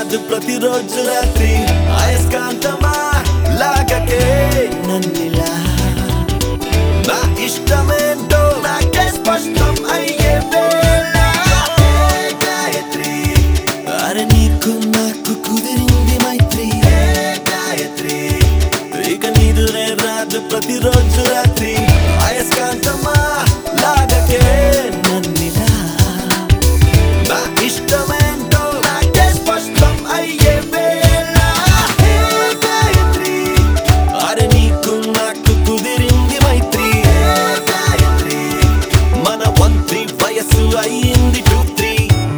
రాదు ప్రతిరోజు రాత్రి అయస్కాంతమా లాగకే నన్నిలా నా ఇష్టమేంటో నాకే స్పష్టం అయ్యే వేళ హే గాయత్రి అరే నీకు నాకు కుదిరింది మైత్రి హే గాయత్రి ఇక నీదురే రాదు ప్రతిరోజు రాత్రి అయస్కాంతమా లాగకే నన్నిలా నా ఇష్టమేంటో నాకే స్పష్టం అయ్యే వేళ హే గాయత్రి అరే నీకు నాకు కుదిరింది మైత్రి హే గాయత్రి మన వంత్రి వయస్సు అయ్యింది టూ త్రీ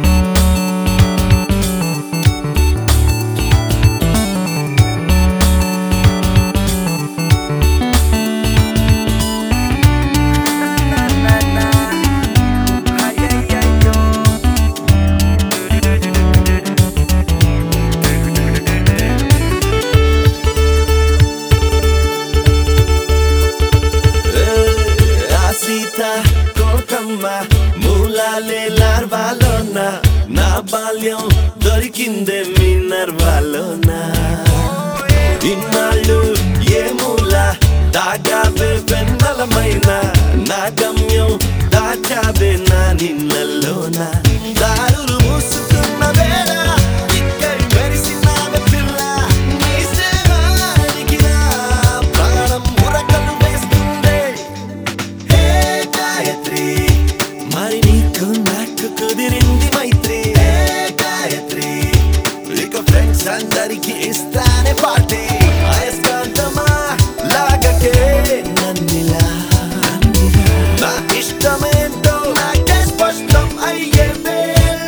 ఆ సీత కోకమ్మ మూలాలే లార్వాలోన నా బాల్యం దొరికిందే మీ నర్వాలోన ఇన్నాళ్ళు ఏ మూల దాగావే వెన్నెలమైన నా గమ్యం దాచావే నా నిన్నల్లోన దారులు మూసుకున్న వేళ ఇక్కడ మెరిసినావే పిల్ల నీ సేవానికి నా ప్రాణం ఉరకలు వేస్తుందే హే గాయత్రి మరి నీకు నాకు కుదిరింది మైత్రి హే గాయత్రి ఇక ఫ్రెండ్స్ అందరికి ఇస్తానే పార్టీ అయస్కాంతమా లాగకే నన్నిలా నా ఇష్టమేంటో నాకే స్పష్టం అయ్యే వేళ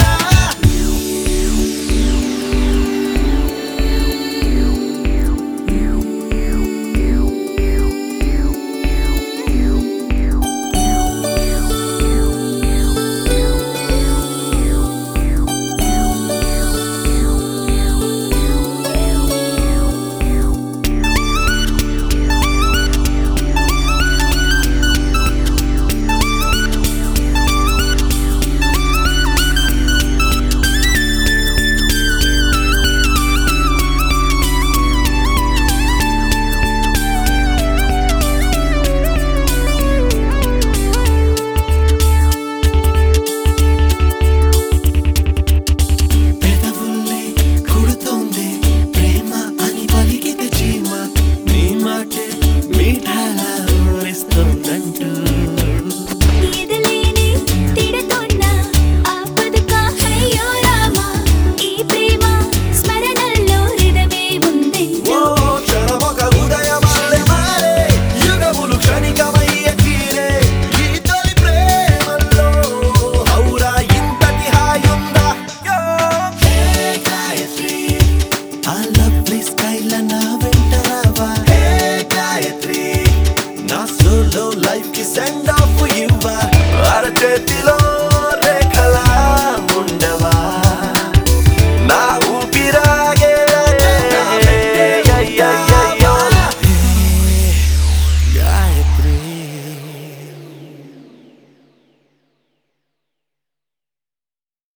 పెదవుల్లే కుడుతోంది ప్రేమ అని పలికితే చీమ నీ మాటే మీఠాలా ఊరిస్తోందంటూ ఎదలేని తిడతోన్న ఆపదకా అయ్యో రామా ఈ ప్రేమ స్మరణల్లో హృదమే ఉంది ఓ క్షణమొక ఉదయమాలే మారే యుగములు క్షణికమయ్యే తీరే ఈ తొలి ప్రేమల్లో ఔరా ఇంతటి హాయుందా యో హే గాయత్రి ఆ లవ్లీ స్కైల నా వెంట రావా హే గాయత్రి నా సోలో లైఫ్ కి సెండ్ ఆఫ్ ఇవ్వా అరచేతిలో